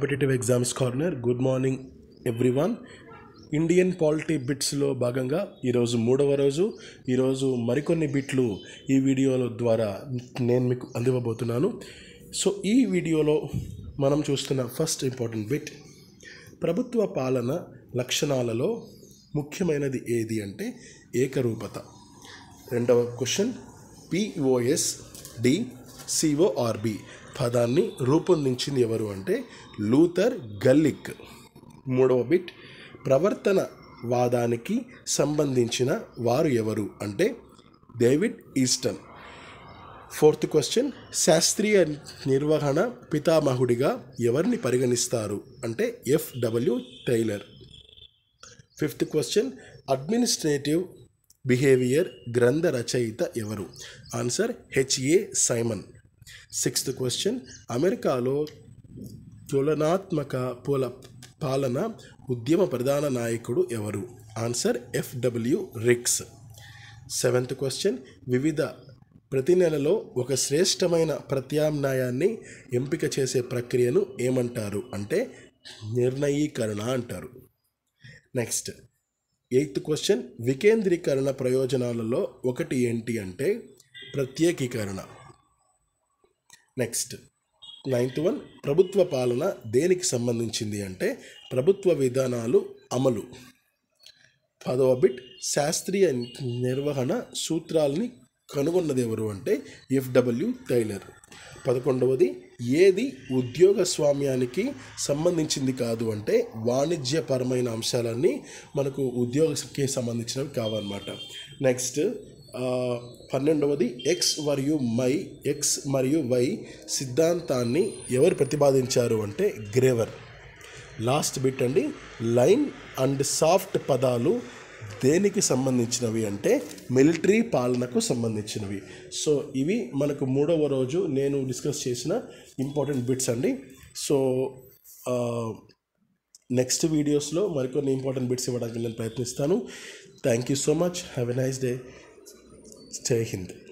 competitive exams corner good morning everyone Indian polity బిట్స్లో భాగంగా ఈరోజు మూడవ రోజు ఈరోజు మరికొన్ని బిట్లు ఈ వీడియోల ద్వారా నేను మీకు అందివ్వబోతున్నాను సో ఈ వీడియోలో మనం చూస్తున్న ఫస్ట్ ఇంపార్టెంట్ బిట్ ప్రభుత్వ పాలన లక్షణాలలో ముఖ్యమైనది ఏది అంటే ఏకరూపత రెండవ క్వశ్చన్ పిఓఎస్ డి సిఓఆర్బి పదాన్ని రూపొందించింది ఎవరు అంటే లూథర్ గల్లిక్ మూడవ బిట్ ప్రవర్తన వాదానికి సంబంధించిన వారు ఎవరు అంటే డేవిడ్ ఈస్టన్ ఫోర్త్ క్వశ్చన్ శాస్త్రీయ నిర్వహణ పితామహుడిగా ఎవరిని పరిగణిస్తారు అంటే F W Taylor fifth question administrative behaviour గ్రంథ రచయిత ఎవరు answer H A Simon sixth question అమెరికాలో తులనాత్మక పూల పాలన ఉద్యమ ప్రధాన నాయకుడు ఎవరు answer F W Riggs seventh question వివిధ ప్రతి నెలలో ఒక శ్రేష్టమైన ప్రత్యామ్నాయాన్ని ఎంపిక చేసే ప్రక్రియను ఏమంటారు అంటే నిర్ణయీకరణ అంటారు నెక్స్ట్ ఎయిత్ క్వశ్చన్ వికేంద్రీకరణ ప్రయోజనాలలో ఒకటి ఏంటి అంటే ప్రత్యేకీకరణ నెక్స్ట్ నైన్త్ వన్ ప్రభుత్వ పాలన దేనికి సంబంధించింది అంటే ప్రభుత్వ విధానాలు అమలు పదవ బిట్ శాస్త్రీయ నిర్వహణ సూత్రాలని కనుగొన్నది ఎవరు అంటే ఎఫ్డబ్ల్యూ టైలర్ పదకొండవది ఏది ఉద్యోగ స్వామ్యానికి సంబంధించింది కాదు అంటే వాణిజ్యపరమైన అంశాలన్నీ మనకు ఉద్యోగకి సంబంధించినవి కావన్నమాట నెక్స్ట్ ఆ, పన్నెండవది ఎక్స్ మరియు మై ఎక్స్ మరియు వై సిద్ధాంతాన్ని ఎవరు ప్రతిపాదించారు అంటే గ్రేవర్ లాస్ట్ బిట్ అండి లైన్ అండ్ సాఫ్ట్ పదాలు దేనికి సంబంధించినవి అంటే మిలిటరీ పాలనకు సంబంధించినవి సో ఇవి మనకు మూడవ రోజు నేను డిస్కస్ చేసిన ఇంపార్టెంట్ బిట్స్ అండి సో నెక్స్ట్ వీడియోస్లో మరికొన్ని ఇంపార్టెంట్ బిట్స్ ఇవ్వడానికి నేను ప్రయత్నిస్తాను thank you so much have a nice day జై హింద్